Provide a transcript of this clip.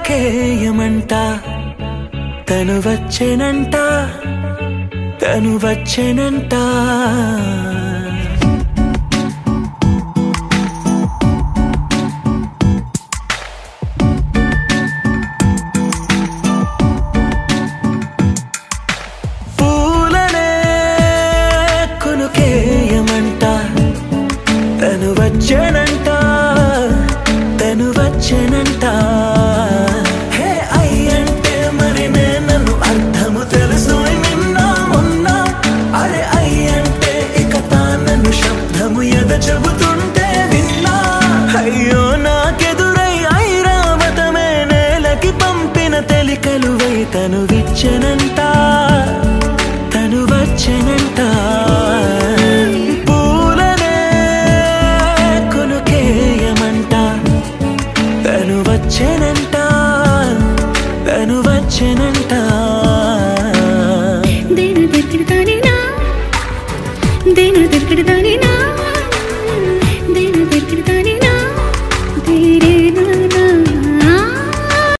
కొనుకేయమంట తను వచ్చెనంట తను వచ్చెనంట పూలనే కొనుకేయమంట తను వచ్చెనంట తను వచ్చెనంట హే అయ్యంటే మరి నేను అర్థము తెలుసు నిన్న మొన్న అరే అయ్యంటే ఇక తానను శబ్దము ఎద చెబుతుంటే విన్నా అయ్యో నాకెదురై ఐరావతమే నేలకి పంపిన తెలికలువై తను విచ్చనంట తను వచ్చనంట పూలనే కొనుకేయమంట తను వచ్చనంట తను వచ్చనంట దేను దగ్గర తానేనా దేను దగ్గర తానేనా